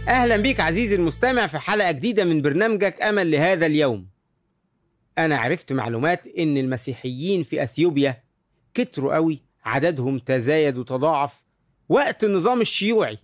أهلا بيك عزيزي المستمع في حلقة جديدة من برنامجك أمل لهذا اليوم أنا عرفت معلومات إن المسيحيين في أثيوبيا كتروا قوي عددهم تزايد وتضاعف وقت النظام الشيوعي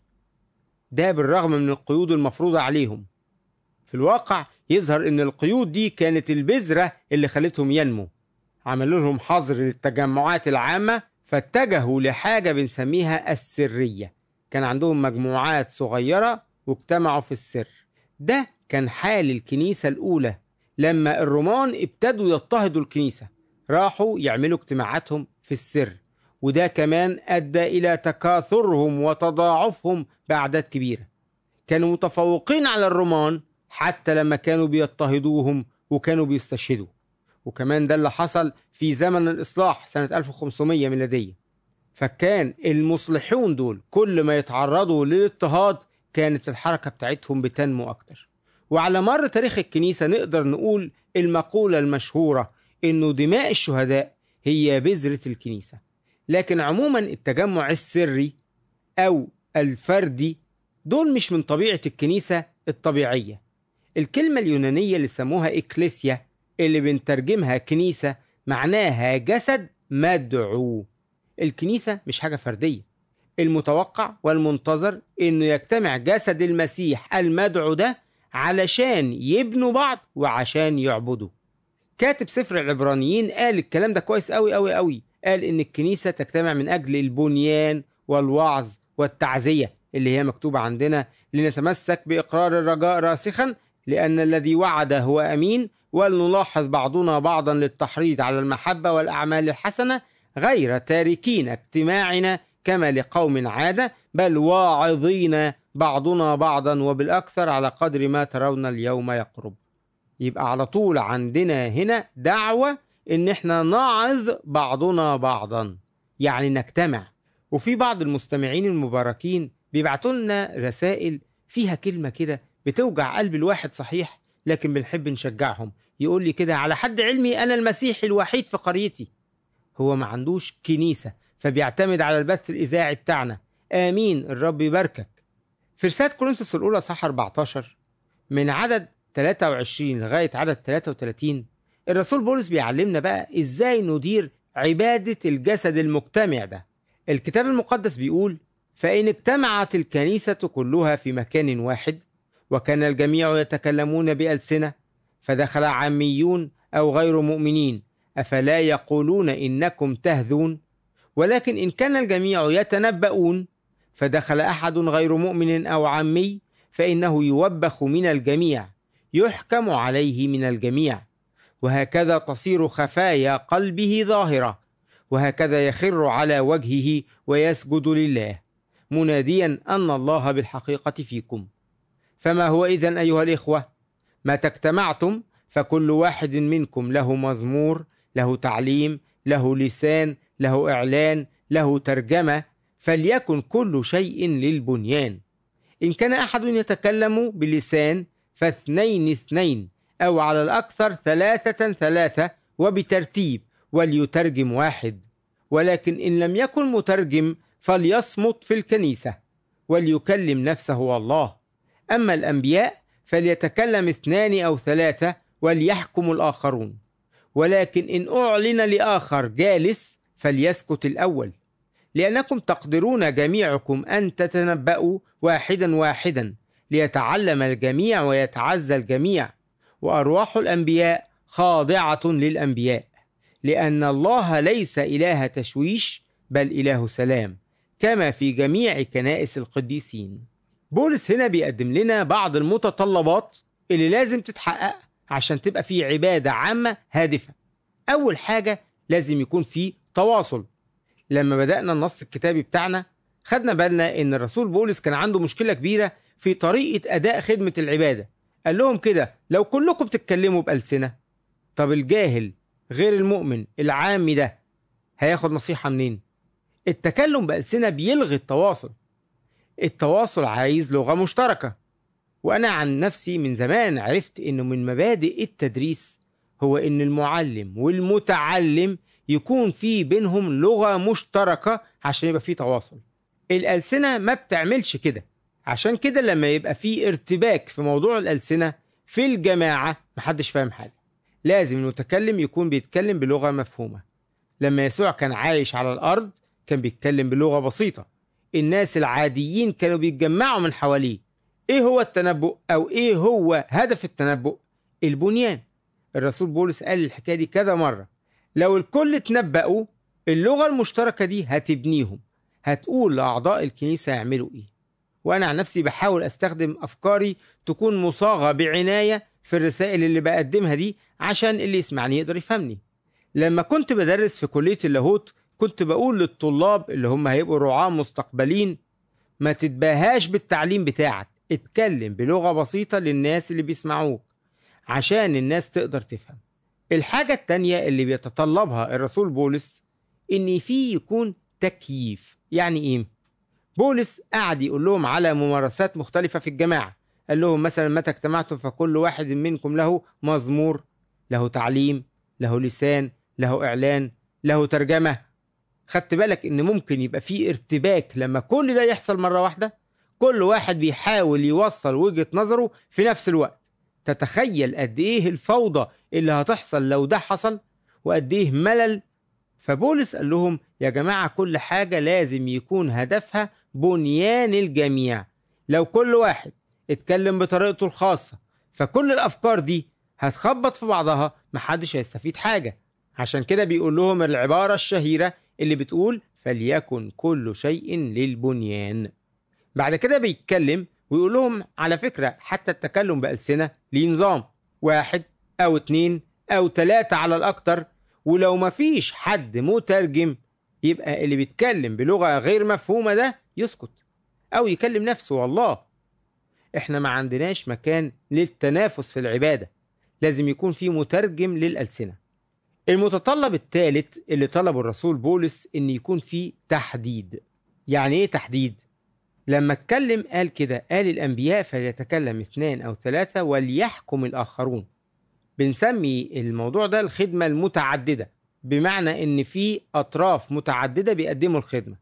ده بالرغم من القيود المفروضة عليهم في الواقع يظهر إن القيود دي كانت البذرة اللي خلتهم ينمو عملوا لهم حظر للتجمعات العامة فاتجهوا لحاجة بنسميها السرية كان عندهم مجموعات صغيرة واجتمعوا في السر ده كان حال الكنيسة الأولى لما الرومان ابتدوا يضطهدوا الكنيسة راحوا يعملوا اجتماعاتهم في السر وده كمان أدى إلى تكاثرهم وتضاعفهم بأعداد كبيرة كانوا متفوقين على الرومان حتى لما كانوا بيضطهدوهم وكانوا بيستشهدوا وكمان ده اللي حصل في زمن الإصلاح سنة 1500 ميلادية فكان المصلحون دول كل ما يتعرضوا للاضطهاد كانت الحركة بتاعتهم بتنمو أكتر وعلى مر تاريخ الكنيسة نقدر نقول المقولة المشهورة إنه دماء الشهداء هي بذرة الكنيسة لكن عموما التجمع السري أو الفردي دول مش من طبيعة الكنيسة الطبيعية الكلمة اليونانية اللي سموها إكليسيا اللي بنترجمها كنيسة معناها جسد مدعو الكنيسة مش حاجة فردية المتوقع والمنتظر انه يجتمع جسد المسيح المدعو ده علشان يبنوا بعض وعشان يعبدوا كاتب سفر العبرانيين قال الكلام ده كويس قوي قوي قوي قال ان الكنيسة تجتمع من اجل البنيان والوعظ والتعزية اللي هي مكتوبة عندنا لنتمسك بإقرار الرجاء راسخا لأن الذي وعد هو أمين ولنلاحظ بعضنا بعضا للتحريض على المحبة والأعمال الحسنة غير تاركين اجتماعنا كما لقوم عادة بل واعظين بعضنا بعضا وبالأكثر على قدر ما ترون اليوم يقرب يبقى على طول عندنا هنا دعوة إن احنا نعظ بعضنا بعضا يعني نجتمع وفي بعض المستمعين المباركين بيبعتوا لنا رسائل فيها كلمة كده بتوجع قلب الواحد صحيح لكن بنحب نشجعهم يقول لي كده على حد علمي أنا المسيحي الوحيد في قريتي هو ما عندوش كنيسة فبيعتمد على البث الإذاعي بتاعنا آمين الرب يباركك في رسالة كورنثوس الأولى صح 14 من عدد 23 لغاية عدد 33 الرسول بولس بيعلمنا بقى إزاي ندير عبادة الجسد المجتمع ده الكتاب المقدس بيقول فإن اجتمعت الكنيسة كلها في مكان واحد وكان الجميع يتكلمون بألسنة فدخل عاميون أو غير مؤمنين أفلا يقولون إنكم تهذون ولكن إن كان الجميع يتنبؤون فدخل أحد غير مؤمن أو عمي فإنه يوبخ من الجميع يحكم عليه من الجميع وهكذا تصير خفايا قلبه ظاهرة وهكذا يخر على وجهه ويسجد لله مناديا أن الله بالحقيقة فيكم فما هو إذن أيها الإخوة متى اجتمعتم فكل واحد منكم له مزمور له تعليم له لسان له إعلان له ترجمة فليكن كل شيء للبنيان إن كان أحد يتكلم بلسان فاثنين اثنين أو على الأكثر ثلاثة ثلاثة وبترتيب وليترجم واحد ولكن إن لم يكن مترجم فليصمت في الكنيسة وليكلم نفسه الله أما الأنبياء فليتكلم اثنان أو ثلاثة وليحكم الآخرون ولكن إن أعلن لآخر جالس فليسكت الأول لأنكم تقدرون جميعكم أن تتنبأوا واحدا واحدا ليتعلم الجميع ويتعزى الجميع وأرواح الأنبياء خاضعة للأنبياء لأن الله ليس إله تشويش بل إله سلام كما في جميع كنائس القديسين بولس هنا بيقدم لنا بعض المتطلبات اللي لازم تتحقق عشان تبقى في عبادة عامة هادفة أول حاجة لازم يكون في تواصل لما بدأنا النص الكتابي بتاعنا خدنا بالنا إن الرسول بولس كان عنده مشكلة كبيرة في طريقة أداء خدمة العبادة قال لهم كده لو كلكم بتتكلموا بألسنة طب الجاهل غير المؤمن العامي ده هياخد نصيحة منين؟ التكلم بألسنة بيلغي التواصل التواصل عايز لغة مشتركة وأنا عن نفسي من زمان عرفت إنه من مبادئ التدريس هو إن المعلم والمتعلم يكون في بينهم لغة مشتركة عشان يبقى في تواصل الألسنة ما بتعملش كده عشان كده لما يبقى في ارتباك في موضوع الألسنة في الجماعة محدش فاهم حاجة لازم المتكلم يكون بيتكلم بلغة مفهومة لما يسوع كان عايش على الأرض كان بيتكلم بلغة بسيطة الناس العاديين كانوا بيتجمعوا من حواليه ايه هو التنبؤ او ايه هو هدف التنبؤ البنيان الرسول بولس قال الحكايه دي كذا مره لو الكل اتنبأوا اللغه المشتركه دي هتبنيهم هتقول لاعضاء الكنيسه يعملوا ايه وانا عن نفسي بحاول استخدم افكاري تكون مصاغه بعنايه في الرسائل اللي بقدمها دي عشان اللي يسمعني يقدر يفهمني لما كنت بدرس في كليه اللاهوت كنت بقول للطلاب اللي هم هيبقوا رعاة مستقبلين ما تتباهاش بالتعليم بتاعك اتكلم بلغة بسيطة للناس اللي بيسمعوك عشان الناس تقدر تفهم الحاجة التانية اللي بيتطلبها الرسول بولس إن فيه يكون تكييف يعني إيه؟ بولس قعد يقول لهم على ممارسات مختلفة في الجماعة قال لهم مثلا متى اجتمعتم فكل واحد منكم له مزمور له تعليم له لسان له إعلان له ترجمة خدت بالك إن ممكن يبقى فيه ارتباك لما كل ده يحصل مرة واحدة كل واحد بيحاول يوصل وجهة نظره في نفس الوقت تتخيل قد ايه الفوضى اللي هتحصل لو ده حصل وقد ايه ملل فبولس قال لهم يا جماعة كل حاجة لازم يكون هدفها بنيان الجميع لو كل واحد اتكلم بطريقته الخاصة فكل الأفكار دي هتخبط في بعضها محدش هيستفيد حاجة عشان كده بيقول لهم العبارة الشهيرة اللي بتقول فليكن كل شيء للبنيان بعد كده بيتكلم ويقول لهم على فكرة حتى التكلم بألسنة ليه نظام واحد أو اتنين أو تلاتة على الأكتر ولو مفيش حد مترجم يبقى اللي بيتكلم بلغة غير مفهومة ده يسكت أو يكلم نفسه والله احنا ما عندناش مكان للتنافس في العبادة لازم يكون في مترجم للألسنة المتطلب الثالث اللي طلبه الرسول بولس ان يكون في تحديد يعني ايه تحديد لما اتكلم قال كده قال الأنبياء فليتكلم اثنان أو ثلاثة وليحكم الآخرون بنسمي الموضوع ده الخدمة المتعددة بمعنى إن في أطراف متعددة بيقدموا الخدمة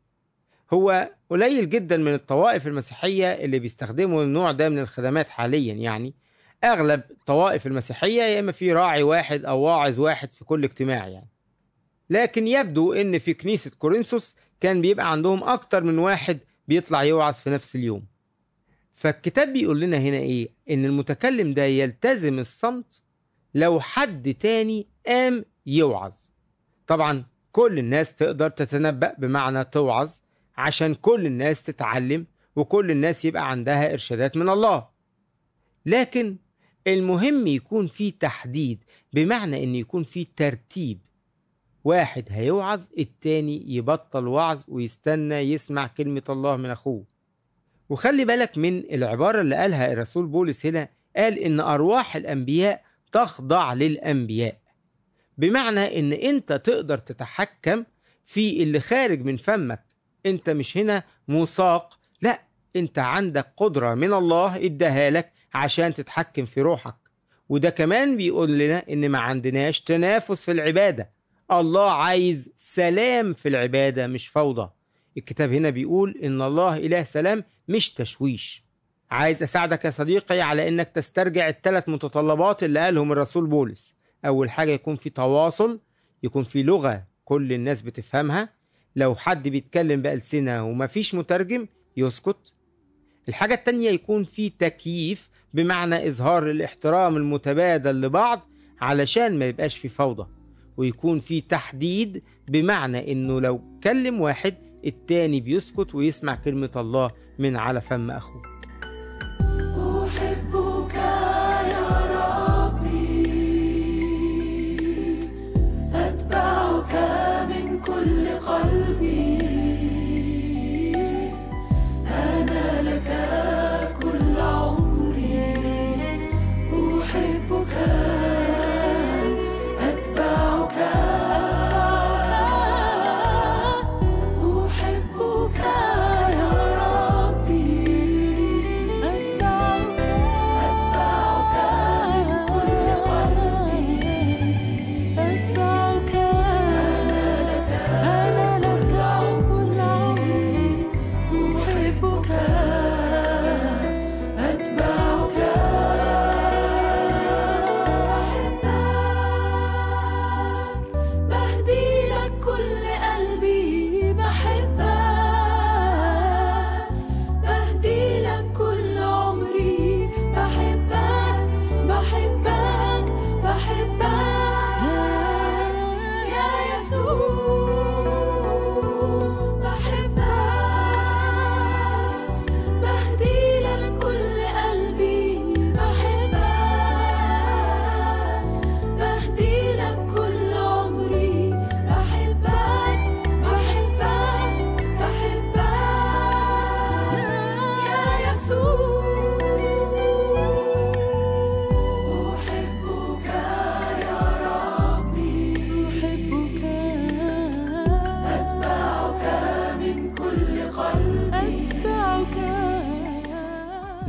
هو قليل جدا من الطوائف المسيحية اللي بيستخدموا النوع ده من الخدمات حاليا يعني أغلب الطوائف المسيحية يا إما في راعي واحد أو واعظ واحد في كل اجتماع يعني لكن يبدو إن في كنيسة كورنثوس كان بيبقى عندهم أكتر من واحد بيطلع يوعظ في نفس اليوم فالكتاب بيقول لنا هنا ايه ان المتكلم ده يلتزم الصمت لو حد تاني قام يوعظ طبعا كل الناس تقدر تتنبأ بمعنى توعظ عشان كل الناس تتعلم وكل الناس يبقى عندها إرشادات من الله لكن المهم يكون في تحديد بمعنى ان يكون في ترتيب واحد هيوعظ التاني يبطل وعظ ويستنى يسمع كلمة الله من أخوه وخلي بالك من العبارة اللي قالها الرسول بولس هنا قال إن أرواح الأنبياء تخضع للأنبياء بمعنى إن أنت تقدر تتحكم في اللي خارج من فمك أنت مش هنا مساق لا أنت عندك قدرة من الله اداها لك عشان تتحكم في روحك وده كمان بيقول لنا إن ما عندناش تنافس في العبادة الله عايز سلام في العبادة مش فوضى الكتاب هنا بيقول إن الله إله سلام مش تشويش عايز أساعدك يا صديقي على إنك تسترجع الثلاث متطلبات اللي قالهم الرسول بولس أول حاجة يكون في تواصل يكون في لغة كل الناس بتفهمها لو حد بيتكلم بألسنة ومفيش مترجم يسكت الحاجة التانية يكون في تكييف بمعنى إظهار الاحترام المتبادل لبعض علشان ما يبقاش في فوضى ويكون في تحديد بمعنى انه لو كلم واحد التاني بيسكت ويسمع كلمة الله من على فم أخوه أحبك يا ربي أتبعك من كل قلبي أنا لك كل عمري أحبك أتبعك أحبك يا ربي أتبعك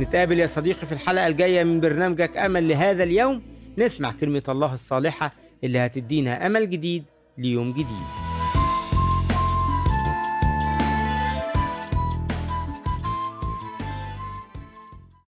نتقابل يا صديقي في الحلقة الجاية من برنامجك أمل لهذا اليوم نسمع كلمة الله الصالحة اللي هتدينا أمل جديد ليوم جديد